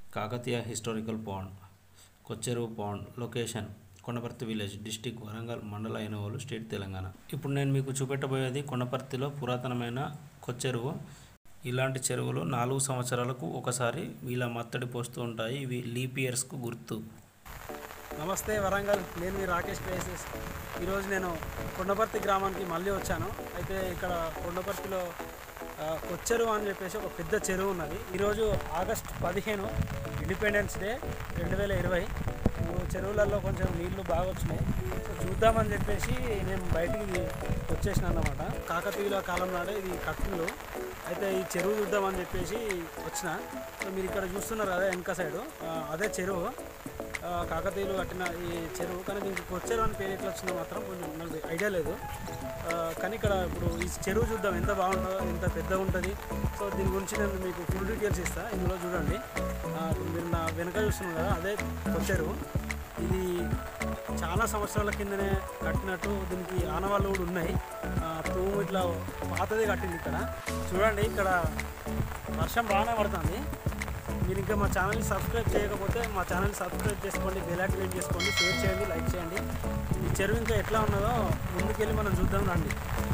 Kakatiya historical pond Kocheruvu pond location Kondaparthi village district Warangal మండల Ainavolu state Telangana ఇప్పుడు నేను మీకు చూపెట్టబోయేది కొండపర్తిలో పురాతనమైన కొచ్చెరువు ఇలాంటి చెరువులు నాలుగు సంవత్సరాలకు ఒకసారి ఇలా మత్తడి పోస్తూ ఉంటాయి ఇవి లీప్ ఇయర్స్కు గుర్తు నమస్తే వరంగల్ నేను మీ రాకేష్ ప్లేసెస్ ఈరోజు నేను కొండపర్తి గ్రామానికి మళ్ళీ వచ్చాను అయితే ఇక్కడ కొండపర్తిలో ఆ, కొచ్చెరువు అని చెప్పేసి ఒక పెద్ద చెరువు ఉన్నది ఈరోజు ఆగస్ట్ పదిహేను ఇండిపెండెన్స్ డే రెండు వేల ఇరవై చెరువులలో కొంచెం నీళ్లు బాగా వచ్చినాయి సో చూద్దామని చెప్పేసి నేను బయటికి వచ్చేసిన అన్నమాట కాకతీయుల కాలం నాడే ఇది కట్టులు అయితే ఈ చెరువు చూద్దామని చెప్పేసి వచ్చిన సో మీరు ఇక్కడ చూస్తున్నారు కదా వెనక సైడు ఆ, అదే చెరువు ఆ, కాకతీయులు కట్టిన ఈ చెరువు కానీ దీనికి కొచ్చెరువు అని పేరు ఎట్లా వచ్చిందో మాత్రం కొంచెం నాకు ఐడియా లేదు ఆ, కానీ ఇక్కడ ఇప్పుడు ఈ చెరువు చూద్దాం ఎంత బాగుంటుందో ఎంత పెద్దగా ఉంటుంది సో దీని గురించి నేను మీకు ఫుల్ డీటెయిల్స్ ఇస్తాను ఇందులో చూడండి ఆ, ఇప్పుడు మీరు నా వెనక చూస్తున్నారు కదా అదే కొచ్చెరువు ఇది చాలా సంవత్సరాల కిందనే కట్టినట్టు దీనికి ఆనవాళ్ళు కూడా ఉన్నాయి ఆ, తూము ఇట్లా పాతదే కట్టింది ఇక్కడ చూడండి ఇక్కడ వర్షం బాగానే పడుతుంది మీరు ఇంకా మా ఛానల్ని సబ్స్క్రైబ్ చేయకపోతే మా ఛానల్ సబ్స్క్రైబ్ చేసుకోండి బెల్ యాక్టివేట్ చేసుకోండి షేర్ చేయండి లైక్ చేయండి ఈ చెరువు ఇంకా ఎట్లా ఉన్నదో ముందుకెళ్ళి మనం చూద్దాం రండి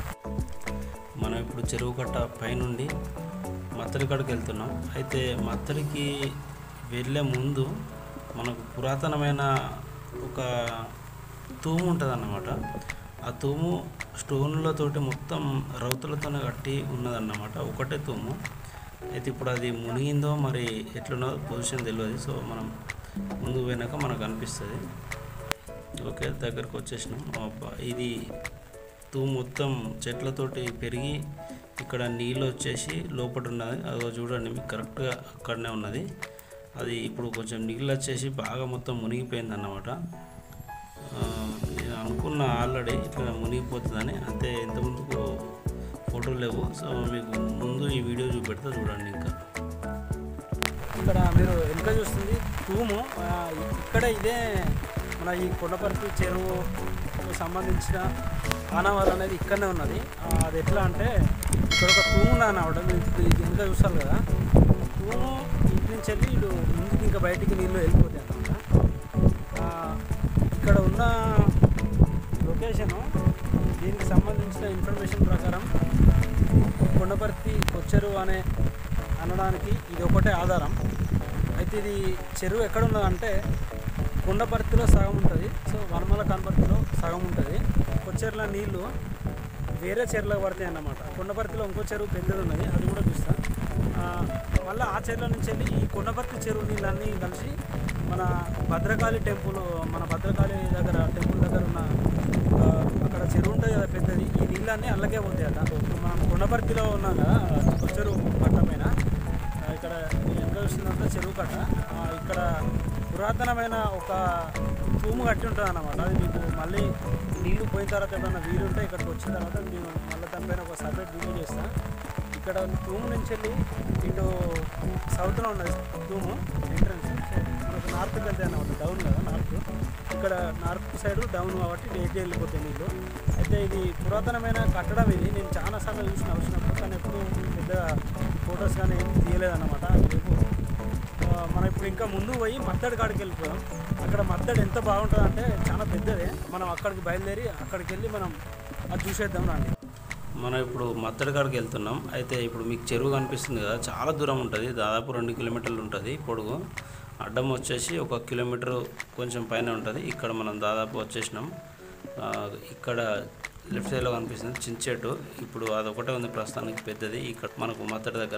మనం ఇప్పుడు చెరువు కట్ట పైనుండి మత్తడి కాడికి వెళ్తున్నాం అయితే మత్తడికి వెళ్ళే ముందు మనకు పురాతనమైన ఒక తూము ఉంటుంది అన్నమాట ఆ తూము స్టోన్లతోటి మొత్తం రౌతులతోనే కట్టి ఉన్నదన్నమాట ఒకటే తూము అయితే ఇప్పుడు అది మునిగిందో మరి ఎట్లున్నదో పొజిషన్ తెలియదు సో మనం ముందు పోయినాక మనకు అనిపిస్తుంది ఓకే దగ్గరకు వచ్చేసినాం అబ్బా ఇది తూ మొత్తం చెట్లతోటి పెరిగి ఇక్కడ నీళ్ళు వచ్చేసి లోపల ఉన్నది అదో చూడండి మీకు కరెక్ట్గా అక్కడనే ఉన్నది అది ఇప్పుడు కొంచెం నీళ్ళు వచ్చేసి బాగా మొత్తం మునిగిపోయింది అన్నమాట ఆ, నేను అనుకున్న ఆల్రెడీ ఇట్లా మునిగిపోతుందని అంతే ఇంతకుముందుకు ఫోటోలు లేవు సో మీకు ముందు ఈ వీడియో చూపెడతా చూడండి ఇంకా ఇక్కడ మీరు వెనుక చూస్తుంది తూము ఆ, ఇక్కడ ఇదే మన ఈ కొండపర్తి చెరువు సంబంధించిన ఆనవాళ్ళు అనేది ఇక్కడనే ఉన్నది ఆ, అది ఎట్లా అంటే ఇక్కడ ఒక తూము ఉన్నది అన్నమాట మీరు ఇది వెనుక చూస్తారు కదా తూము ఇంటి నుంచి వెళ్ళి ఇటు ముందుకి ఇంకా బయటికి నీళ్ళు వెళ్ళిపోతాయి అన్నమాట ఆ, ఇక్కడ ఉన్న లొకేషను దీనికి సంబంధించిన ఇన్ఫర్మేషన్ ప్రకారం కొండపర్తి కొచ్చెరు అనే అనడానికి ఇది ఒకటే ఆధారం అయితే ఇది చెరువు ఎక్కడ ఉన్నదంటే కొండపర్తిలో సగం ఉంటుంది సో వనమల కనపర్తిలో సగం ఉంటుంది కొచ్చెరుల నీళ్లు వేరే చెరువులకు పడతాయి అన్నమాట కొండపర్తిలో ఇంకో చెరువు పెద్దది ఉన్నది అది కూడా చూస్తా ఆ, మళ్ళీ ఆ చెరువుల నుంచి వెళ్ళి ఈ కొండపర్తి చెరువు నీళ్ళన్నీ కలిసి మన భద్రకాళి టెంపుల్ మన భద్రకాళి దగ్గర టెంపుల్ దగ్గర ఉన్న ఆ, అక్కడ చెరువు ఉంటుంది కదా పెద్దది ఈ నీళ్ళన్నీ అల్లకే పోతాయి అట ఇప్పుడు మనం కొండపర్తిలో ఉన్నాం కదా ఆ చెరువు కట్ట పైన ఆ, ఇక్కడ ఎంత చూస్తుందంటే చెరువు కట్ట ఆ, ఇక్కడ పురాతనమైన ఒక తూము కట్టి ఉంటుంది అన్నమాట అది మీకు మళ్ళీ నీళ్లు పోయిన తర్వాత ఏమైనా వీలు ఉంటే ఇక్కడికి వచ్చిన తర్వాత నేను మళ్ళీ దానిపైన ఒక సపరేట్ వీడియో చేస్తాను ఇక్కడ తూము నుంచి వెళ్ళి ఇటు సౌత్లో ఉన్నది తూము ఎంట్రన్స్ మనకు నార్త్కి వెళ్తే అన్నమాట డౌన్ కదా నార్త్ ఇక్కడ నార్త్ సైడ్ డౌన్ కాబట్టి ఎయిట్ వెళ్ళిపోతాయి నీళ్ళు అయితే ఇది పురాతనమైన కట్టడం ఇది నేను చాలాసార్లు చూసిన వచ్చినప్పుడు కానీ ఎప్పుడు పెద్ద ఫొటోస్ కానీ ఏం తీయలేదన్నమాట రేపు ఆ, మనం ఇప్పుడు ఇంకా ముందు పోయి మత్తడి కాడికి వెళ్ళిపోయాం అక్కడ మత్తడి ఎంత బాగుంటుంది అంటే చాలా పెద్దదే మనం అక్కడికి బయలుదేరి అక్కడికి వెళ్ళి మనం అది చూసేద్దాం రండి మనం ఇప్పుడు మత్తడి కాడికి వెళ్తున్నాం అయితే ఇప్పుడు మీకు చెరువు కనిపిస్తుంది కదా చాలా దూరం ఉంటుంది దాదాపు రెండు కిలోమీటర్లు ఉంటుంది పొడుగు అడ్డం వచ్చేసి ఒక కిలోమీటర్ కొంచెం పైన ఉంటుంది ఇక్కడ మనం దాదాపు వచ్చేసినాం ఆ, ఇక్కడ లెఫ్ట్ సైడ్లో కనిపిస్తుంది చించెట్టు ఇప్పుడు అదొకటే ఉంది ప్రస్తుతానికి పెద్దది ఇక్కడ మనకు మత్తడి దగ్గర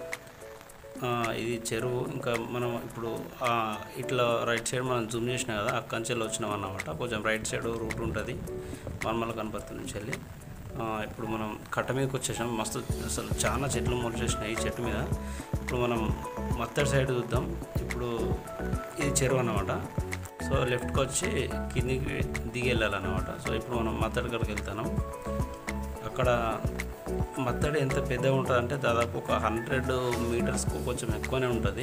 ఆ, ఇది చెరువు ఇంకా మనం ఇప్పుడు ఆ, ఇట్లా రైట్ సైడ్ మనం జూమ్ చేసినా కదా ఆ కంచెలు వచ్చినాం అన్నమాట కొంచెం రైట్ సైడ్ రూట్ ఉంటుంది వనమల కనపర్తి నుంచి వెళ్ళి ఆ, ఇప్పుడు మనం కట్ట మీదకి వచ్చేసాం మస్తు అసలు చాలా చెట్లు మొలిచేసినాయి ఈ చెట్టు మీద ఇప్పుడు మనం మత్తడి సైడ్ చూద్దాం ఇప్పుడు ఇది చెరువు అన్నమాట సో లెఫ్ట్కి వచ్చి కిందికి దిగి వెళ్ళాలన్నమాట సో ఇప్పుడు మనం మత్తడి కాడికి వెళ్తున్నాం అక్కడ మత్తడి ఎంత పెద్దగా ఉంటుంది అంటే దాదాపు ఒక హండ్రెడ్ మీటర్స్కు కొంచెం ఎక్కువనే ఉంటుంది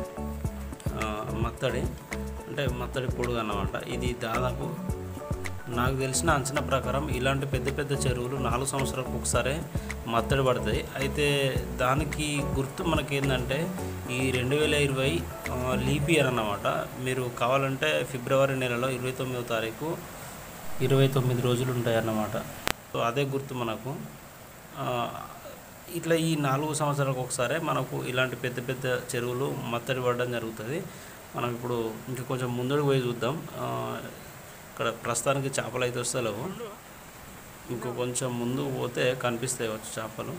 ఆ, మత్తడి అంటే మత్తడి పొడుగు అన్నమాట ఇది దాదాపు నాకు తెలిసిన అంచనా ప్రకారం ఇలాంటి పెద్ద పెద్ద చెరువులు నాలుగు సంవత్సరాలకు ఒకసారి మత్తడి పడతాయి అయితే దానికి గుర్తు మనకి ఏంటంటే ఈ రెండు వేల ఇరవై లీప్ ఇయర్ అన్నమాట మీరు కావాలంటే ఫిబ్రవరి నెలలో ఇరవై తొమ్మిదో తారీఖు ఇరవై తొమ్మిది రోజులు ఉంటాయన్నమాట సో అదే గుర్తు మనకు ఆ, ఇట్లా ఈ నాలుగు సంవత్సరాలకు ఒకసారి మనకు ఇలాంటి పెద్ద పెద్ద చెరువులు మత్తడి పడడం జరుగుతుంది మనం ఇప్పుడు ఇంకా కొంచెం ముందుకు పోయి చూద్దాం ఆ, ఇక్కడ ప్రస్తుతానికి చేపలు అయితే వస్తలేవు ఇంకో కొంచెం ముందుకు పోతే కనిపిస్తాయి వచ్చి చేపలు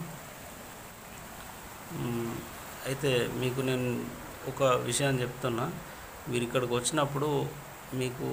మ్, అయితే మీకు నేను ఒక విషయం చెప్తున్నా మీరు ఇక్కడికి వచ్చినప్పుడు మీకు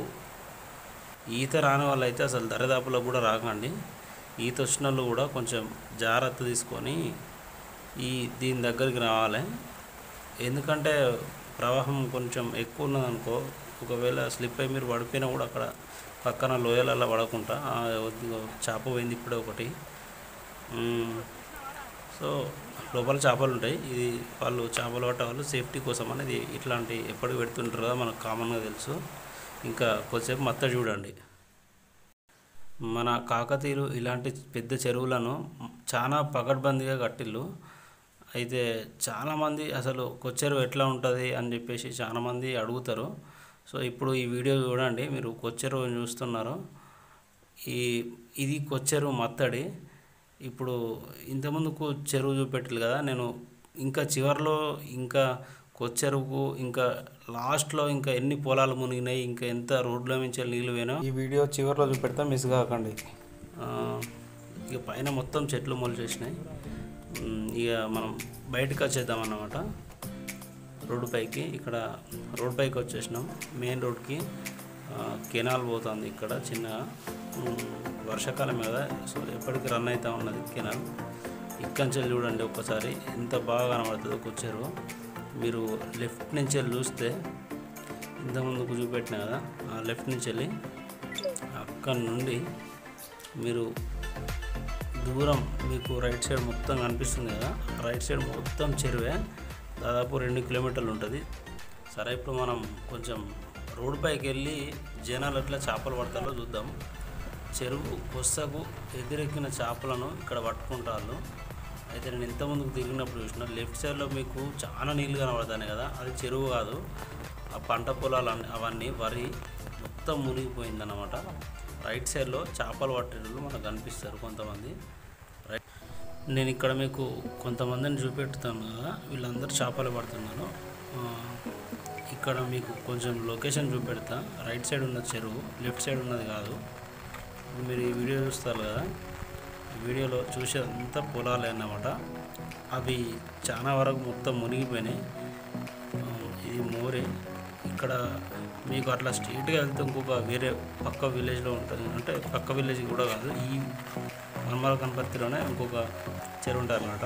ఈత రాని వాళ్ళు అయితే అసలు దరిదాపులో కూడా రాకండి ఈత వచ్చిన వాళ్ళు కూడా కొంచెం జాగ్రత్త తీసుకొని ఈ దీని దగ్గరికి రావాలి ఎందుకంటే ప్రవాహం కొంచెం ఎక్కువ ఉన్నదనుకో ఒకవేళ స్లిప్ అయి మీరు పడిపోయినా కూడా అక్కడ పక్కన లోయలలో పడకుండా ఆ, ఇదిగో చేప పోయింది ఇప్పుడే ఒకటి మ్, సో లోపల చేపలు ఉంటాయి ఇది వాళ్ళు చేపలు పట్టే వాళ్ళు సేఫ్టీ కోసం అనేది ఇట్లాంటి ఎప్పటికి పెడుతుంటారు కదా మనకు కామన్గా తెలుసు ఇంకా కొద్దిసేపు మత్తడి చూడండి మన కాకతీయులు ఇలాంటి పెద్ద చెరువులను చాలా పకడ్బందీగా కట్టిల్లు అయితే చాలామంది అసలు కొచ్చెరువు ఎట్లా ఉంటుంది అని చెప్పేసి చాలామంది అడుగుతారు సో ఇప్పుడు ఈ వీడియో చూడండి మీరు కొచ్చెరువు చూస్తున్నారు ఈ ఇది కొచ్చెరువు మత్తడి ఇప్పుడు ఇంతకుముందుకు చెరువు చూపెట్టారు కదా నేను ఇంకా చివర్లో ఇంకా కొచ్చెరువుకు ఇంకా లాస్ట్లో ఇంకా ఎన్ని పొలాలు మునిగినాయి ఇంకా ఎంత రోడ్ల నుంచి నీళ్ళు పోయినా ఈ వీడియో చివర్లో చూపెడతా మిస్ కాకండి ఆ, ఇక పైన మొత్తం చెట్లు మొలిచేసినాయి ఉమ్, ఇక మనం బయటకు వచ్చేద్దాం అన్నమాట రోడ్డు పైకి ఇక్కడ రోడ్ పైకి వచ్చేసినాం మెయిన్ రోడ్కి ఆ, కెనాల్ పోతుంది ఇక్కడ చిన్న ఉమ్, వర్షాకాలం కదా సో ఎప్పటికి రన్ అవుతూ ఉన్నది కెనాల్ ఇక్కంచెలు చూడండి ఒక్కసారి ఎంత బాగా కనబడుతుందో కూర్చారు మీరు లెఫ్ట్ నుంచి వెళ్ళి చూస్తే ఇంతకుముందుకు చూపెట్టిన కదా ఆ లెఫ్ట్ నుంచి వెళ్ళి అక్కడ నుండి మీరు దూరం మీకు రైట్ సైడ్ మొత్తం కనిపిస్తుంది కదా రైట్ సైడ్ మొత్తం చెరువే దాదాపు రెండు కిలోమీటర్లు ఉంటుంది సరే ఇప్పుడు మనం కొంచెం రోడ్ పైకి వెళ్ళి జనాలు ఎట్లా చేపలు పడతారో చూద్దాం చెరువు కొස්සకు ఎదురెక్కిన చేపలను ఇక్కడ పట్టుకుంటారు అయితే నేను ఇంతకుముందుకు తిరిగినప్పుడు చూసిన లెఫ్ట్ సైడ్లో మీకు చాలా నీళ్ళు కనబడతాయి కదా అది చెరువు కాదు ఆ పంట పొలాలు అన్ని- అవన్నీ వరి మొత్తం మునిగిపోయిందన్నమాట రైట్ సైడ్లో చేపలు పట్టేటోళ్ళు మనకు కనిపిస్తారు కొంతమంది రైట్ నేను ఇక్కడ మీకు కొంతమందిని చూపెట్టుతాను కదా వీళ్ళందరూ చేపలు పడుతున్నారు ఆ, ఇక్కడ మీకు కొంచెం లొకేషన్ చూపెడతా రైట్ సైడ్ ఉన్న చెరువు లెఫ్ట్ సైడ్ ఉన్నది కాదు ఇప్పుడు మీరు ఈ వీడియో చూస్తారు కదా ఈ వీడియోలో చూసేదంతా పొలాలే అన్నమాట అవి చాలా వరకు మొత్తం మునిగిపోయినాయి ఆ, ఇది మోరే ఇక్కడ మీకు అట్లా స్ట్రీట్గా వెళ్తే ఇంకొక వేరే పక్క విలేజ్లో ఉంటుంది అంటే పక్క విలేజ్ కూడా కాదు ఈ మన్మల కనపర్తిలోనే ఇంకొక చెరువు ఉంటుంది అనమాట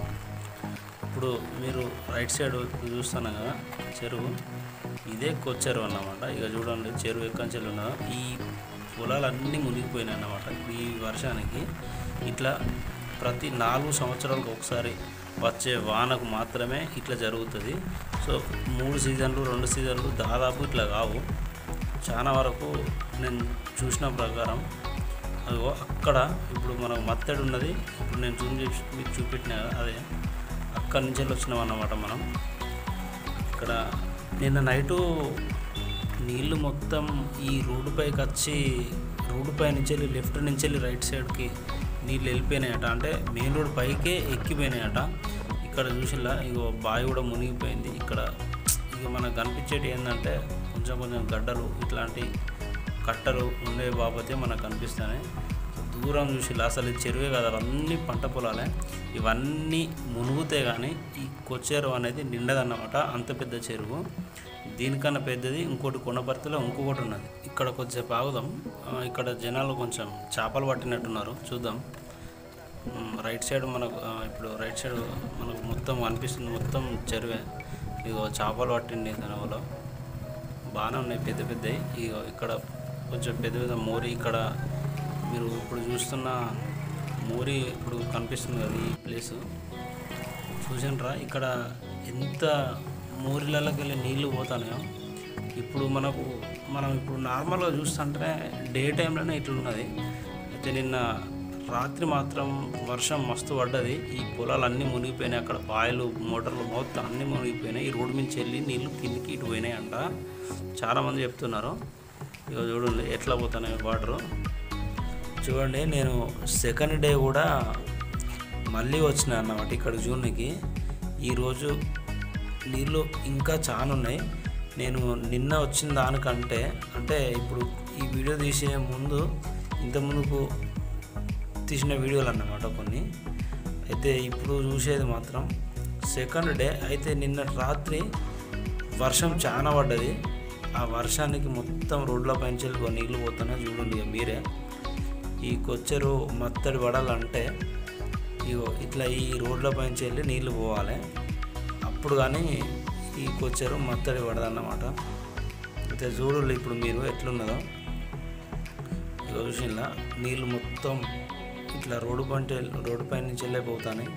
ఇప్పుడు మీరు రైట్ సైడ్ ఇప్పుడు చూస్తాను కదా చెరువు ఇదే కొచ్చెరువు అన్నమాట ఇక చూడండి చెరువు ఎక్కడి చెరువు ఉన్నదో ఈ పొలాలన్నీ మునిగిపోయినాయి అన్నమాట ఈ వర్షానికి ఇట్లా ప్రతి నాలుగు సంవత్సరాలకు ఒకసారి వచ్చే వానకు మాత్రమే ఇట్లా జరుగుతుంది సో మూడు సీజన్లు రెండు సీజన్లు దాదాపు ఇట్లా కావు చాలా వరకు నేను చూసిన ప్రకారం అదిగో అక్కడ ఇప్పుడు మనకు మత్తడి ఉన్నది ఇప్పుడు నేను జూమ్ చేసి మీకు చూపెట్టిన కదా, అదే అక్కడి నుంచి వెళ్ళి వచ్చినాం అన్నమాట మనం ఇక్కడ నిన్న నైటు నీళ్ళు మొత్తం ఈ రోడ్డు పైకి వచ్చి రోడ్డు పై నుంచి వెళ్ళి లెఫ్ట్ నుంచి వెళ్ళి రైట్ సైడ్కి నీళ్ళు వెళ్ళిపోయినాయట అంటే మెయిన్ రోడ్ పైకే ఎక్కిపోయినాయట ఇక్కడ చూసిలా ఇగో బావి కూడా మునిగిపోయింది ఇక్కడ ఇక మనకు కనిపించేటి ఏంటంటే కొంచెం కొంచెం గడ్డలు ఇట్లాంటి కట్టలు ఉండే బాబతే మనకు కనిపిస్తున్నాయి దూరం చూసి అసలు ఈ చెరువే కదా అన్ని పంట పొలాలే ఇవన్నీ మునుగుతే కానీ ఈ కొచ్చెరువు అనేది నిండదన్నమాట అంత పెద్ద చెరువు దీనికన్నా పెద్దది ఇంకోటి కొండపర్తిలో ఇంకొకటి ఉన్నది ఇక్కడ కొద్దిసేపు ఆగుదాం ఆ, ఇక్కడ జనాలు కొంచెం చేపలు పట్టినట్టున్నారు చూద్దాం మ్, రైట్ సైడ్ మనకు ఆ, ఇప్పుడు రైట్ సైడ్ మనకు మొత్తం కనిపిస్తుంది మొత్తం చెరువే ఇగో చేపలు పట్టింది దానివల్ల బాగానే ఉన్నాయి పెద్ద పెద్దవి ఇగో ఇక్కడ కొంచెం పెద్ద పెద్ద మోరీ ఇక్కడ మీరు ఇప్పుడు చూస్తున్న మోరీ ఇప్పుడు కనిపిస్తుంది కదా ఈ ప్లేస్ చూసినరా ఇక్కడ ఎంత మోరీలలోకి వెళ్ళి నీళ్లు పోతానో ఇప్పుడు మనకు మనం ఇప్పుడు నార్మల్గా చూస్తుంటే డే టైంలోనే ఇట్లున్నది అయితే నిన్న రాత్రి మాత్రం వర్షం మస్తు పడ్డది ఈ పొలాలు అన్నీ మునిగిపోయినాయి అక్కడ బాయిలు మోటార్లు మొత్తం అన్నీ మునిగిపోయినాయి ఈ రోడ్డు నుంచి వెళ్ళి నీళ్ళు కిందికి ఇటు పోయినాయి అంట చాలామంది చెప్తున్నారు ఇక చూడండి ఎట్లా పోతున్నాయి వాటరు చూడండి నేను సెకండ్ డే కూడా మళ్ళీ వచ్చిన అన్నమాట ఇక్కడ జూన్కి ఈరోజు నీళ్ళు ఇంకా చాలా ఉన్నాయి నేను నిన్న వచ్చిన దానికంటే అంటే ఇప్పుడు ఈ వీడియో తీసే ముందు ఇంత ముందుకు తీసిన వీడియోలు అన్నమాట కొన్ని అయితే ఇప్పుడు చూసేది మాత్రం సెకండ్ డే అయితే నిన్న రాత్రి వర్షం చాలా పడ్డది ఆ వర్షానికి మొత్తం రోడ్ల పైన నీళ్ళు పోతున్నాయి చూడండి ఇక మీరే ఈ కొచ్చెరు మత్తడి పడాలంటే ఇగో ఇట్లా ఈ రోడ్ల పైన వెళ్ళి నీళ్ళు పోవాలి అప్పుడు కానీ ఈ కొచ్చెరు మత్తడి పడదన్నమాట అయితే చూడండి ఇప్పుడు మీరు ఎట్లున్నదో ఇగో చూసినా నీళ్ళు మొత్తం ఇట్లా రోడ్డు పంట రోడ్డు పైన నుంచి వెళ్ళే పోతాయి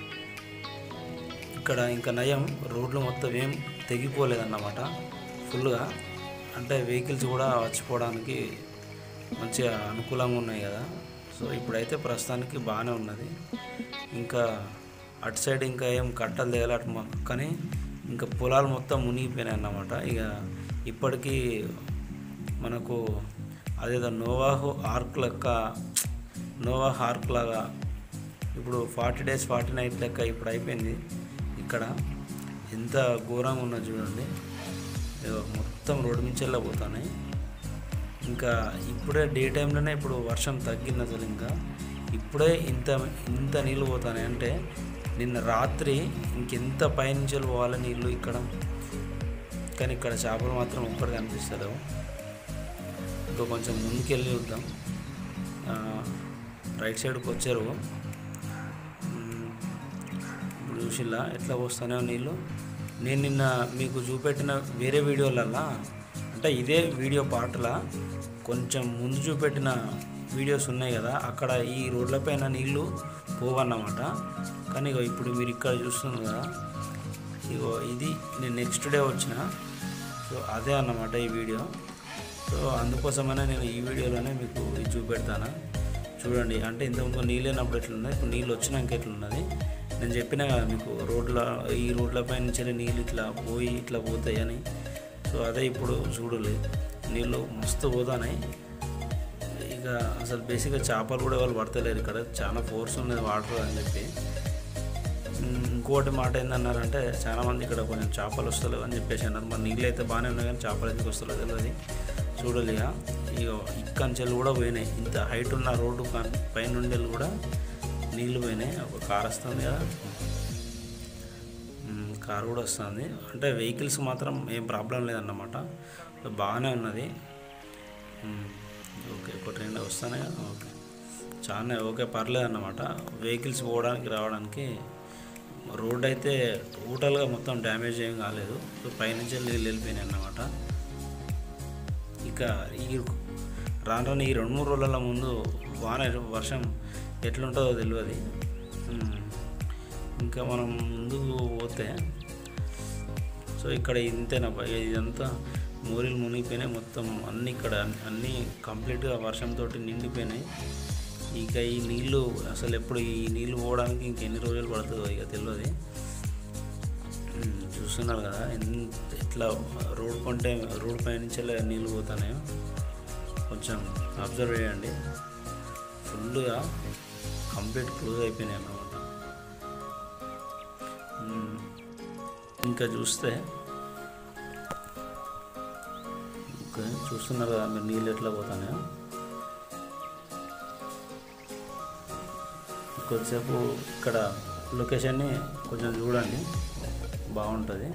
ఇక్కడ ఇంకా నయం రోడ్లు మొత్తం ఏం తెగిపోలేదన్నమాట ఫుల్గా అంటే వెహికల్స్ కూడా వచ్చిపోవడానికి మంచిగా అనుకూలంగా ఉన్నాయి కదా సో ఇప్పుడైతే ప్రస్తుతానికి బాగానే ఉన్నది ఇంకా అటు సైడ్ ఇంకా ఏం కట్టలు దిగలే అటు మొ- కానీ ఇంకా పొలాలు మొత్తం మునిగిపోయినాయి అన్నమాట ఇక ఇప్పటికీ మనకు అదేదో నోవాహు ఆర్క్ లెక్క నోవాహ్ ఆర్క్ లాగా ఇప్పుడు ఫార్టీ డేస్ ఫార్టీ నైట్ లెక్క ఇప్పుడు అయిపోయింది ఇక్కడ ఎంత ఘోరంగా ఉన్నది చూడండి ఇదిగో మొత్తం రోడ్డు నుంచి వెళ్ళబోతున్నాయి ఇంకా ఇప్పుడే డే టైంలోనే ఇప్పుడు వర్షం తగ్గింది అసలు ఇంకా ఇప్పుడే ఇంత ఇంత నీళ్ళు పోతాయి అంటే నిన్న రాత్రి ఇంకెంత పైనుంచి పోవాలి నీళ్ళు ఇక్కడ కానీ ఇక్కడ చేపలు మాత్రం ఒక్కటి కనిపిస్తలేవు ఇంకా కొంచెం ముందుకెళ్ళి చూద్దాం ఆ, రైట్ సైడ్కి వచ్చారు మ్మ్. ఇప్పుడు చూసిల్లా ఎట్లా వస్తానో నీళ్ళు నేను నిన్న మీకు చూపెట్టిన వేరే వీడియోలల్లా అంటే ఇదే వీడియో పాటల కొంచెం ముందు చూపెట్టిన వీడియోస్ ఉన్నాయి కదా అక్కడ ఈ రోడ్లపైన నీళ్ళు పోవన్నమాట కానీ ఇగో ఇప్పుడు మీరు ఇక్కడ చూస్తున్నారు కదా ఇగో ఇది నేను నెక్స్ట్ డే వచ్చిన సో అదే అన్నమాట ఈ వీడియో సో అందుకోసమనే నేను ఈ వీడియోలోనే మీకు ఇది చూపెడతాను చూడండి అంటే ఇంతకుముందు నీళ్ళు లేనప్పుడు ఎట్లున్నది ఇప్పుడు నీళ్ళు వచ్చినాక ఎట్లున్నది నేను చెప్పినా కదా మీకు రోడ్ల ఈ రోడ్లపై నుంచి నీళ్ళు ఇట్లా పోయి ఇట్లా పోతాయని సో అదే ఇప్పుడు చూడలే నీళ్ళు మస్తు పోతాయి ఇక అసలు బేసిక్గా చేపలు కూడా వాళ్ళు పడతలేరు ఇక్కడ చాలా ఫోర్స్ ఉన్నది వాటర్ అని చెప్పి ఉమ్, ఇంకోటి మాట ఏందన్నారంటే చాలా మంది ఇక్కడ కొంచెం చేపలు వస్తలేవు అని చెప్పేసి అన్నారు మరి నీళ్ళు అయితే బాగానే ఉన్నాయి కానీ చేపలు ఎందుకు వస్తలేదు తెలియదు చూడలేక ఇక ఇక్కంచెలు కూడా పోయినాయి ఇంత హైట్ ఉన్న రోడ్డు పైన పైనుండి కూడా నీళ్ళు పోయినాయి ఒక కార్ వస్తుంది కదా ఉమ్, కార్ కూడా వస్తుంది అంటే వెహికల్స్ మాత్రం ఏం ప్రాబ్లం లేదన్నమాట సో బాగానే ఉన్నది ఉమ్, ఓకే ఒకటి రెండు వస్తానే కదా ఓకే చాలా ఓకే పర్లేదు అన్నమాట వెహికల్స్ పోవడానికి రావడానికి రోడ్ అయితే టోటల్గా మొత్తం డ్యామేజ్ ఏం కాలేదు సో పైనుంచి నీళ్ళు వెళ్ళిపోయినాయి అన్నమాట ఇక ఈ రాను రాను ఈ రెండు మూడు రోజుల ముందు వాన వర్షం ఎట్లుంటుందో తెలియదు ఉమ్, ఇంకా మనం ముందుకు పోతే సో ఇక్కడ ఇంతేనా భయ ఇదంతా మోరీలు మునిగిపోయినాయి మొత్తం అన్నీ ఇక్కడ అన్నీ కంప్లీట్గా వర్షంతో నిండిపోయినాయి ఇక ఈ నీళ్ళు అసలు ఎప్పుడు ఈ నీళ్ళు పోవడానికి ఇంకెన్ని రోజులు పడుతుందో ఇక తెలియదు ఉమ్, చూస్తున్నారు కదా ఎంత ఎట్లా రోడ్ కొంటే రోడ్ పై నుంచి నీళ్ళు పోతున్నాయో కొంచెం అబ్జర్వ్ చేయండి ఫుల్గా కంప్లీట్ క్లోజ్ అయిపోయినాయి అన్నమాట ఉమ్, ఇంకా చూస్తే ఓకే చూస్తున్నారు కదా మీరు నీళ్ళు ఎట్లా పోతున్నాయో కొద్దిసేపు ఇక్కడ లొకేషన్ని కొంచెం చూడండి బాగుంటుంది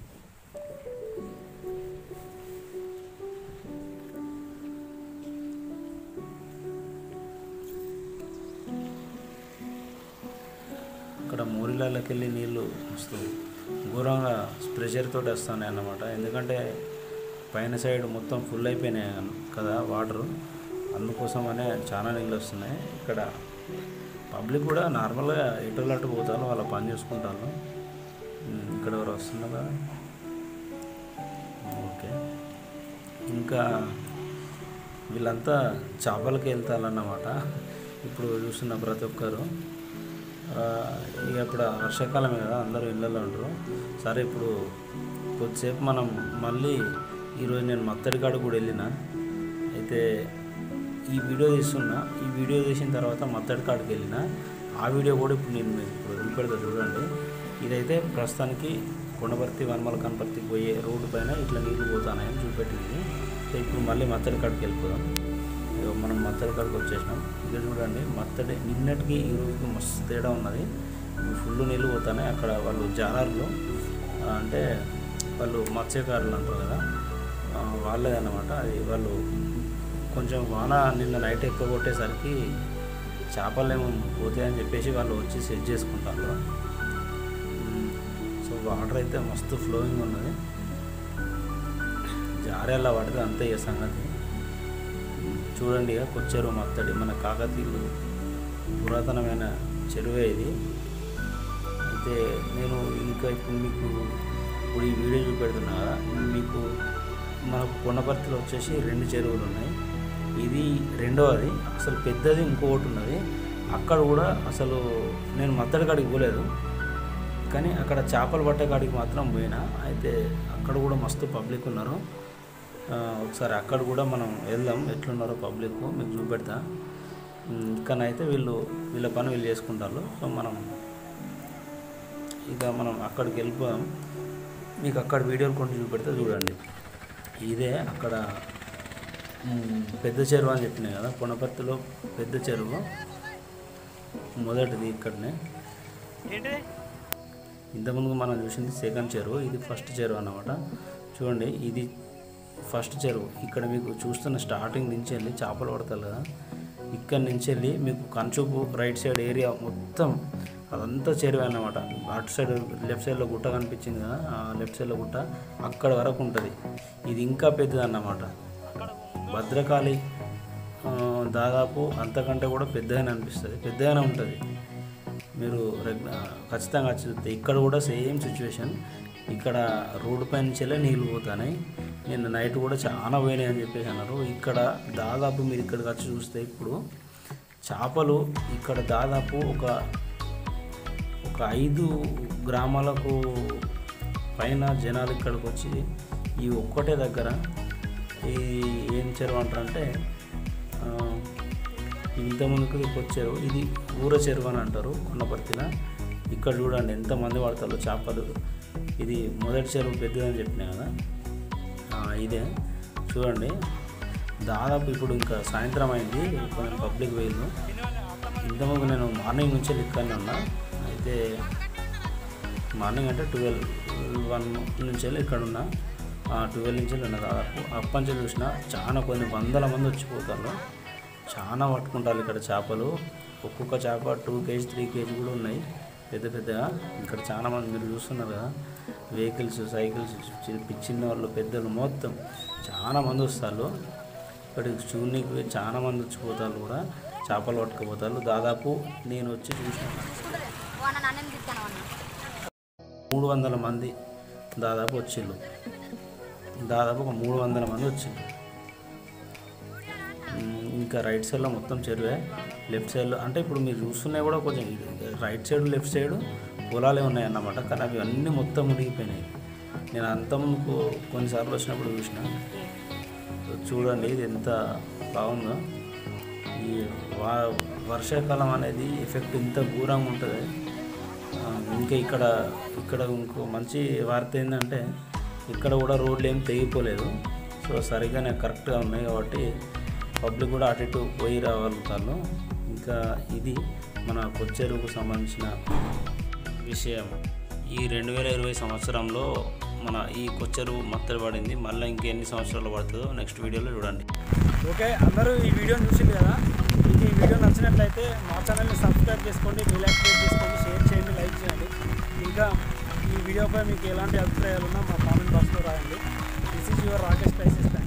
ఇక్కడ మూరిళ్ళకి వెళ్ళి నీళ్ళు మస్తు ఘోరంగా ప్రెషర్ తోటి వస్తున్నాయి అన్నమాట ఎందుకంటే పైన సైడ్ మొత్తం ఫుల్ అయిపోయినాయి అన్న- కదా వాటరు అందుకోసమనే చాలా నీళ్ళు వస్తున్నాయి ఇక్కడ పబ్లిక్ కూడా నార్మల్గా ఎటు అటు పోతారు వాళ్ళ పని చూసుకుంటారు ఉమ్, ఇక్కడ ఎవరు వస్తున్నారు కదా ఓకే ఇంకా వీళ్ళంతా చేపలకి వెళ్తారన్నమాట ఇప్పుడు చూస్తున్న ప్రతి ఒక్కరు ఆ, ఇక ఇప్పుడు వర్షాకాలమే కదా అందరూ ఇళ్ళల్లో ఉంటారు సరే ఇప్పుడు కొద్దిసేపు మనం మళ్ళీ ఈరోజు నేను మత్తడి కాడ కూడా వెళ్ళిన అయితే ఈ వీడియో తీస్తున్నా ఈ వీడియో తీసిన తర్వాత మత్తడి కాడికి వెళ్ళిన ఆ వీడియో కూడా ఇప్పుడు నేను మీకు ఇప్పుడు వదిలిపెడతా చూడండి ఇదైతే ప్రస్తుతానికి కొండపర్తి వనమల కనపర్తికి పోయే రోడ్డు పైన ఇట్లా నీళ్లు పోతానని చూపెట్టింది సో ఇప్పుడు మళ్ళీ మత్తడి కాడికి వెళ్ళిపోదాం ఇగో మనం మత్తడి కాడికి వచ్చేసినాం ఇక్కడ చూడండి మత్తడి నిన్నటికి ఈ రోజుకి మస్తు తేడా ఉన్నది ఫుల్ నీళ్ళు పోతాయి అక్కడ వాళ్ళు జాలర్లు ఆ, అంటే వాళ్ళు మత్స్యకారులు అంటారు కదా ఆ, వాళ్ళే అన్నమాట అది వాళ్ళు కొంచెం వాన నిన్న నైట్ ఎక్కువ కొట్టేసరికి చేపలు ఏమో పోతాయని చెప్పేసి వాళ్ళు వచ్చి సెట్ చేసుకుంటారు ఉమ్, సో వాటర్ అయితే మస్తు ఫ్లోయింగ్ ఉన్నది జారేలా పడితే అంతే ఇక సంగతి చూడండి ఇక కొచ్చేరు మత్తడి మన కాకతీయులు పురాతనమైన చెరువే ఇది అయితే నేను ఇంకా ఇప్పుడు మీకు ఇప్పుడు ఈ వీడియో చూపెడుతున్నా కదా మీకు మనకు కొండపర్తిలో వచ్చేసి రెండు చెరువులు ఉన్నాయి ఇది రెండవది అసలు పెద్దది ఇంకొకటి ఉన్నది అక్కడ కూడా అసలు నేను మత్తడి కాడికి పోలేదు కానీ అక్కడ చేపలు పట్టే కాడికి మాత్రం పోయినా అయితే అక్కడ కూడా మస్తు పబ్లిక్ ఉన్నారు ఆ, ఒకసారి అక్కడ కూడా మనం వెళ్దాం ఎట్లున్నారో పబ్లిక్ మీకు చూపెడతా ఉమ్, కానీ అయితే వీళ్ళు వీళ్ళ పని వీళ్ళు చేసుకుంటారు సో మనం ఇక మనం అక్కడికి వెళ్ళిపోదాం మీకు అక్కడ వీడియోలు కొన్ని చూపెడితే చూడండి ఇదే అక్కడ ఉమ్, పెద్ద చెరువు అని చెప్పినాయి కదా కొనపర్తిలో పెద్ద చెరువు మొదటిది ఇక్కడనే ఏంటి ఇంతకుముందు మనం చూసింది సెకండ్ చెరువు ఇది ఫస్ట్ చెరువు అన్నమాట చూడండి ఇది ఫస్ట్ చెరువు ఇక్కడ మీకు చూస్తున్న స్టార్టింగ్ నుంచి వెళ్ళి చేపలు పడతారు కదా ఇక్కడ నుంచి వెళ్ళి మీకు కంచుపు రైట్ సైడ్ ఏరియా మొత్తం అదంతా చెరువు అన్నమాట అటు సైడ్ లెఫ్ట్ సైడ్లో గుట్ట కనిపించింది కదా ఆ లెఫ్ట్ సైడ్లో గుట్ట అక్కడ వరకు ఉంటుంది ఇది ఇంకా పెద్దది అన్నమాట భద్రకాళి ఆ, దాదాపు అంతకంటే కూడా పెద్దగానే అనిపిస్తుంది పెద్దగానే ఉంటుంది మీరు రెగ్యుల ఖచ్చితంగా వచ్చి చూస్తే ఇక్కడ కూడా సేమ్ సిచ్యువేషన్ ఇక్కడ రోడ్డు పై నుంచెల్లే నీళ్ళు పోతున్నాయి నిన్న నైట్ కూడా చాలా పోయినాయి అని చెప్పేసి అన్నారు ఇక్కడ దాదాపు మీరు ఇక్కడికి వచ్చి చూస్తే ఇప్పుడు చేపలు ఇక్కడ దాదాపు ఒక ఒక ఐదు గ్రామాలకు పైన జనాలు ఇక్కడికి వచ్చి ఈ ఒక్కటే దగ్గర ఈ ఏం చెరువు అంటారంటే ఆ, ఇంతకుముందుకు వచ్చారు ఇది ఊర చెరువు అని అంటారు కొండపర్తిలో ఇక్కడ చూడండి ఎంతమంది పడతారు చేపలు ఇది మొదటి చెరువు పెద్దదని చెప్పినా కదా ఆ, ఇదే చూడండి దాదాపు ఇప్పుడు ఇంకా సాయంత్రం అయింది కొంచెం పబ్లిక్ వేయదు ఇంతకుముందు నేను మార్నింగ్ నుంచి ఇక్కడనే ఉన్నా అయితే మార్నింగ్ అంటే ట్వెల్వ్ వన్ నుంచి వెళ్ళి ఇక్కడ ఉన్నా ట్వెల్వ్ నుంచి వెళ్ళి ఉన్నా దాదాపు అప్పంచి చూసిన చాలా కొన్ని వందల మంది వచ్చిపోతారు చాలా పట్టుకుంటారు ఇక్కడ చేపలు ఒక్కొక్క చేప టూ కేజీ త్రీ కేజీ కూడా ఉన్నాయి పెద్ద పెద్దగా ఇక్కడ చాలా మంది మీరు చూస్తున్నారు కదా వెహికల్స్ సైకిల్స్ చి- చిన్న వాళ్ళు పెద్దలు మొత్తం చాలా మంది వస్తారు ఇక్కడికి చూడనీకి చాలా మంది వచ్చిపోతారు కూడా చేపలు పట్టుకుపోతారు దాదాపు నేను వచ్చి చూసిన అన్న నన్ను తిట్టాను అన్న మూడు వందల మంది దాదాపు వచ్చిళ్ళు దాదాపు ఒక మూడు వందల మంది వచ్చిండ్రు ఉమ్, ఇంకా రైట్ సైడ్లో మొత్తం చెరువే లెఫ్ట్ సైడ్లో అంటే ఇప్పుడు మీరు చూస్తున్నాయి కూడా కొంచెం ఇది రైట్ సైడ్ లెఫ్ట్ సైడ్ పొలాలే ఉన్నాయి అన్నమాట కానీ అవి అన్నీ మొత్తం మునిగిపోయినాయి నేను అంతకుముందుకు కొన్నిసార్లు వచ్చినప్పుడు చూసిన సో చూడండి ఇది ఎంత బాగుందో ఈ వా వర్షాకాలం అనేది ఎఫెక్ట్ ఇంత ఘోరంగా ఉంటుంది ఆ, ఇంకా ఇక్కడ ఇక్కడ ఇంకో మంచి వార్త ఏంటంటే ఇక్కడ కూడా రోడ్లు ఏం తెగిపోలేదు సో సరిగ్గానే కరెక్ట్గా ఉన్నాయి కాబట్టి పబ్లిక్ కూడా అటు ఇటు పోయి రాగలుగుతారు ఇంకా ఇది మన కొచ్చెరువుకు సంబంధించిన విషయం ఈ రెండు వేల ఇరవై సంవత్సరంలో మన ఈ కొచ్చెరువు మత్తడి పడింది మళ్ళీ ఇంకెన్ని సంవత్సరాలు పడుతుందో నెక్స్ట్ వీడియోలో చూడండి ఓకే అందరూ ఈ వీడియోని చూసింది కదా మీకు ఈ వీడియో నచ్చినట్లయితే మా ఛానల్ని సబ్స్క్రైబ్ చేసుకోండి బెల్ యాక్టివేట్ చేసుకోండి షేర్ చేయండి లైక్ చేయండి ఇంకా ఈ వీడియోపై మీకు ఎలాంటి అభిప్రాయాలు ఉన్నా మా కామెంట్ బాక్స్లో రాయండి this is your Rakesh crisis